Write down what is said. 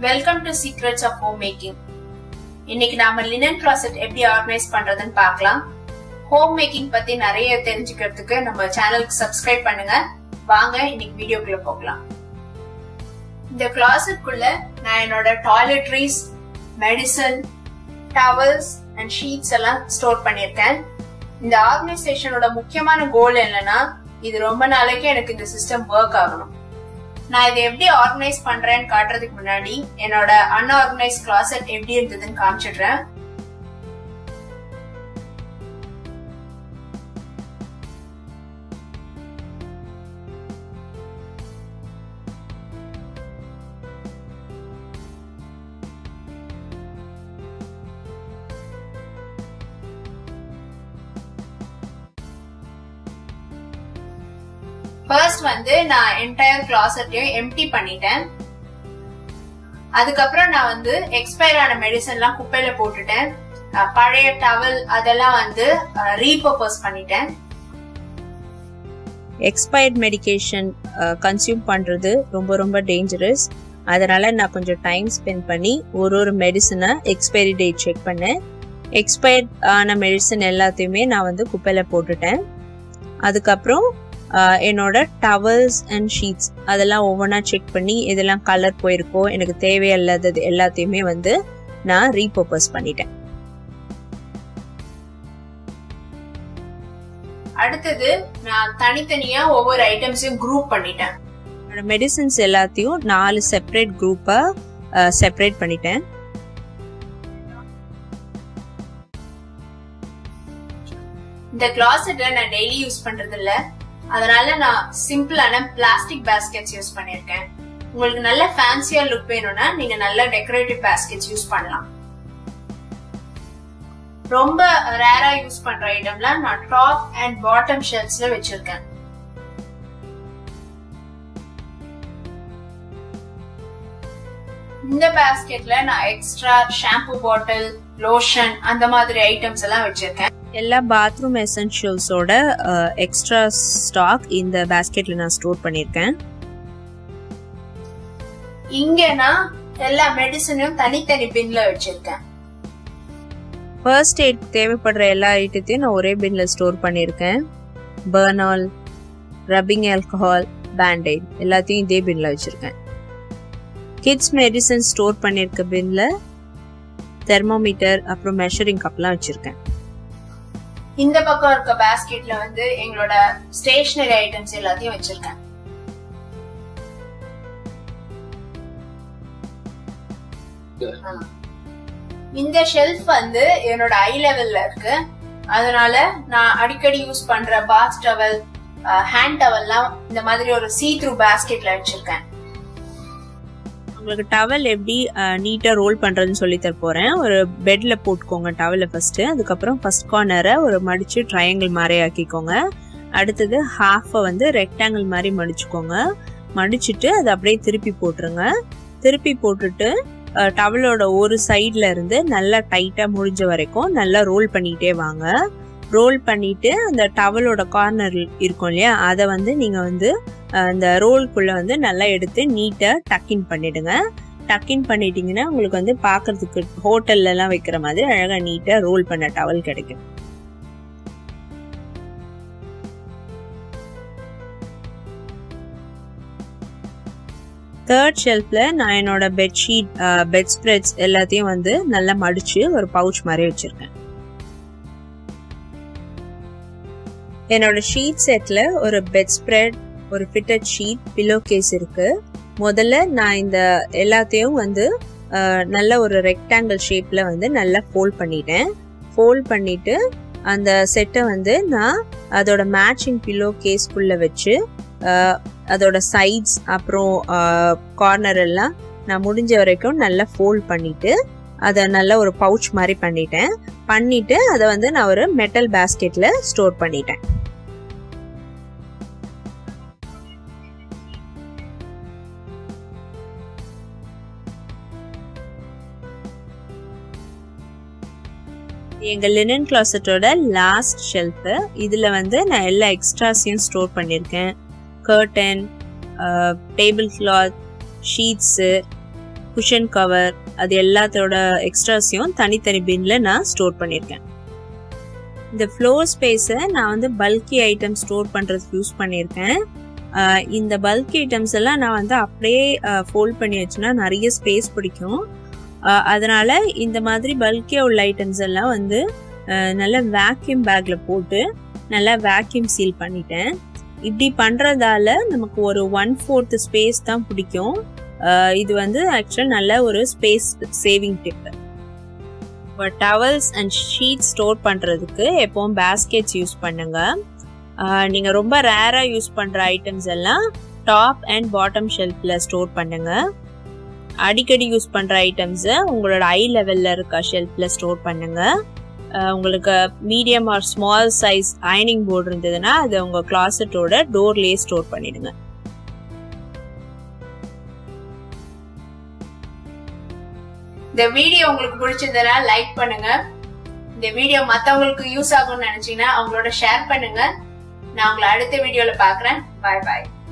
welcome to secrets of home making இன்னைக்கு நாம linen closet எப்படி ஆர்கனைஸ் பண்றதுன்னு பார்க்கலாம் ஹோம் மேக்கிங் பத்தி நிறைய தெரிஞ்சுக்கிறதுக்கு நம்ம சேனலுக்கு சப்ஸ்கிரைப் பண்ணுங்க வாங்க இன்னைக்கு வீடியோக்குள்ள போகலாம் இந்த கிளாசெட்குள்ள நான் என்னோட toiletries medicine towels and sheets எல்லாம் ஸ்டோர் பண்ணியிருக்கேன் இந்த ஆர்கனைசேஷனோட முக்கியமான கோல் என்னன்னா இது ரொம்ப நாளைக்கு எனக்கு இந்த சிஸ்டம் ஒர்க் ஆகணும் நான் இதை எப்படி ஆர்கனைஸ் பண்றேன்னு காட்டுறதுக்கு முன்னாடி என்னோட அன்ஆர்கனைஸ் கிளாசெட் எப்படி இருந்ததுன்னு காமிச்சிடுறேன் ஃபர்ஸ்ட் வந்து நான் என்டையர் கிளாசெட்டையும் எம்டி பண்ணிட்டேன் அதுக்கப்புறம் நான் வந்து எக்ஸ்பயர் ஆன மெடிசன் எல்லாம் குப்பையில போட்டுட்டேன் பழைய டவல் அதெல்லாம் வந்து ரீபர்பஸ் பண்ணிட்டேன் எக்ஸ்பயர்ட் மெடிகேஷன் கன்சியூம் பண்ணுறது ரொம்ப ரொம்ப டேஞ்சரஸ் அதனால நான் கொஞ்சம் டைம் ஸ்பெண்ட் பண்ணி ஒரு ஒரு மெடிசனை எக்ஸ்பைரி டேட் செக் பண்ணேன் எக்ஸ்பயர்ட் ஆன மெடிசன் எல்லாத்தையுமே நான் வந்து குப்பையில் போட்டுட்டேன் அதுக்கப்புறம் என்னோட டவல்ஸ் அண்ட் ஷீட்ஸ் அதெல்லாம் ஒவ்வொன்றா செக் பண்ணி இதெல்லாம் கலர் போயிருக்கோ எனக்கு தேவையில்லாதது எல்லாத்தையுமே வந்து நான் ரீபர்பஸ் பண்ணிட்டேன் அடுத்தது நான் தனித்தனியா ஒவ்வொரு ஐட்டம்ஸையும் குரூப் பண்ணிட்டேன் என்னோட மெடிசன்ஸ் எல்லாத்தையும் நாலு செப்பரேட் குரூப்பா செப்பரேட் பண்ணிட்டேன் இந்த கிளாசெட்டை நான் டெய்லி யூஸ் பண்றது இல்ல அதனால நான் சிம்பிளான பிளாஸ்டிக் பேஸ்கெட்ஸ் யூஸ் பண்ணிருக்கேன் உங்களுக்கு நல்ல ஃபேன்சியா லுக் வேணும்னா நீங்க நல்ல டெக்கரேட்டிவ் பேஸ்கெட்ஸ் யூஸ் பண்ணலாம் ரொம்ப ரேரா யூஸ் பண்ற ஐட்டம்லாம் நான் டாப் அண்ட் பாட்டம் ஷெல்ஃப்ஸ்ல வச்சிருக்கேன் இந்த பேஸ்கெட்ல நான் எக்ஸ்ட்ரா ஷாம்பு பாட்டில் லோஷன் அந்த மாதிரி ஐட்டம்ஸ் எல்லாம் வச்சிருக்கேன் எல்லா பாத்ரூம் எசென்ஷியல்ஸோட எக்ஸ்ட்ரா ஸ்டாக் இந்த பேஸ்கெட்ல நான் ஸ்டோர் பண்ணியிருக்கேன் இங்க நான் எல்லா மெடிசனையும் தனித்தனி பின்ல வச்சிருக்கேன் ஃபர்ஸ்ட் எய்ட் தேவைப்படுற எல்லா ஐட்டத்தையும் நான் ஒரே பின்ல ஸ்டோர் பண்ணியிருக்கேன் பர்னால் ரப்பிங் ஆல்கஹால் பேண்டேட் எல்லாத்தையும் இதே பின்ல வச்சிருக்கேன் கிட்ஸ் மெடிசன் ஸ்டோர் பண்ணியிருக்க பின்ல தெர்மோமீட்டர் அப்புறம் மெஷரிங் கப்லாம் வச்சிருக்கேன் இந்த பக்கம் இருக்க பேஸ்கெட்ல வந்து எங்களோட ஸ்டேஷனரி ஐட்டம்ஸ் எல்லாத்தையும் வச்சிருக்கேன் இந்த ஷெல்ஃப் வந்து என்னோட ஐ லெவல்ல இருக்கு அதனால நான் அடிக்கடி யூஸ் பண்ற பாத் டவல் ஹேண்ட் டவல்லாம் இந்த மாதிரி ஒரு சீ த்ரூ பேஸ்கெட்ல வச்சிருக்கேன் உங்களுக்கு டவல் எப்படி நீட்டாக ரோல் பண்ணுறதுன்னு சொல்லி தர போகிறேன் ஒரு பெட்டில் போட்டுக்கோங்க டவலை ஃபஸ்ட்டு அதுக்கப்புறம் ஃபஸ்ட் கார்னரை ஒரு மடித்து ட்ரையாங்கிள் மாதிரி ஆக்கிக்கோங்க அடுத்தது ஹாஃபை வந்து ரெக்டாங்கிள் மாதிரி மடிச்சுக்கோங்க மடிச்சுட்டு அதை அப்படியே திருப்பி போட்டுருங்க திருப்பி போட்டுட்டு டவலோட ஒரு சைடில் இருந்து நல்லா டைட்டாக முடிஞ்ச வரைக்கும் நல்லா ரோல் பண்ணிகிட்டே வாங்க ரோல் பண்ணிட்டு அந்த டவலோட கார்னர் இருக்கும் இல்லையா அதை வந்து நீங்கள் வந்து அந்த ரோல்குள்ளே வந்து நல்லா எடுத்து நீட்டாக டக்கின் பண்ணிடுங்க டக்கின் பண்ணிட்டீங்கன்னா உங்களுக்கு வந்து பார்க்கறதுக்கு ஹோட்டல்லலாம் வைக்கிற மாதிரி அழகாக நீட்டாக ரோல் பண்ண டவல் கிடைக்கும் தேர்ட் ஷெல்ஃபில் நான் என்னோட பெட்ஷீட் பெட் ஸ்ப்ரெட்ஸ் எல்லாத்தையும் வந்து நல்லா மடித்து ஒரு பவுச் மாதிரி வச்சுருக்கேன் என்னோட ஷீட் செட்டில் ஒரு பெட் ஸ்ப்ரெட் ஒரு ஃபிட்டட் ஷீட் பில்லோ கேஸ் இருக்கு முதல்ல நான் இந்த எல்லாத்தையும் வந்து நல்ல ஒரு ரெக்டாங்கிள் ஷேப்ல வந்து நல்லா ஃபோல்ட் பண்ணிட்டேன் ஃபோல்ட் பண்ணிட்டு அந்த செட்டை வந்து நான் அதோட மேட்சிங் பில்லோ கேஸ்குள்ள வச்சு அதோட சைட்ஸ் அப்புறம் கார்னர் எல்லாம் நான் முடிஞ்ச வரைக்கும் நல்லா ஃபோல்ட் பண்ணிட்டு அதை நல்ல ஒரு பவுச் மாதிரி பண்ணிட்டேன் பண்ணிட்டு அதை வந்து நான் ஒரு மெட்டல் பேஸ்கெட்ல ஸ்டோர் பண்ணிட்டேன் எங்கள் லினன் கிளாசட்டோட லாஸ்ட் ஷெல்ஃபு இதில் வந்து நான் எல்லா எக்ஸ்ட்ராஸையும் ஸ்டோர் பண்ணியிருக்கேன் curtain table cloth sheets cushion cover அது எல்லாத்தோட எக்ஸ்ட்ராஸையும் தனித்தனி பின்ல நான் ஸ்டோர் பண்ணியிருக்கேன் இந்த ஃப்ளோர் ஸ்பேஸை நான் வந்து பல்கி ஐட்டம் ஸ்டோர் பண்ணுறதுக்கு யூஸ் பண்ணியிருக்கேன் இந்த பல்கி ஐட்டம்ஸ் எல்லாம் நான் வந்து அப்படியே ஃபோல்ட் பண்ணி வச்சுன்னா நிறைய ஸ்பேஸ் பிடிக்கும் அதனால இந்த மாதிரி பல்கியாக உள்ள ஐட்டம்ஸ் எல்லாம் வந்து நல்ல வேக்யூம் பேக்ல போட்டு நல்லா வேக்யூம் சீல் பண்ணிட்டேன் இப்படி பண்ணுறதால நமக்கு ஒரு ஒன் ஃபோர்த் ஸ்பேஸ் தான் பிடிக்கும் இது வந்து ஆக்சுவலாக நல்ல ஒரு ஸ்பேஸ் சேவிங் டிப் இப்போ டவல்ஸ் அண்ட் ஷீட் ஸ்டோர் பண்ணுறதுக்கு எப்போவும் பேஸ்கெட்ஸ் யூஸ் பண்ணுங்க நீங்கள் ரொம்ப ரேராக யூஸ் பண்ணுற ஐட்டம்ஸ் எல்லாம் டாப் அண்ட் பாட்டம் ஷெல்ஃபில் ஸ்டோர் பண்ணுங்க அடிக்கடி யூஸ் பண்ணுற ஐட்டம்ஸை உங்களோட ஐ லெவலில் இருக்க ஷெல்ஃபில் ஸ்டோர் பண்ணுங்க உங்களுக்கு மீடியம் ஆர் ஸ்மால் சைஸ் அயனிங் போர்டு இருந்ததுன்னா அதை உங்கள் கிளாசட்டோட டோர்லேயே ஸ்டோர் பண்ணிடுங்க இந்த வீடியோ உங்களுக்கு பிடிச்சிருந்தனா லைக் பண்ணுங்க இந்த வீடியோ மத்தவங்களுக்கு யூஸ் ஆகும்னு நினைச்சீங்கன்னா அவங்களோட ஷேர் பண்ணுங்க நான் உங்களை அடுத்த வீடியோல பாக்குறேன் பாய் பாய்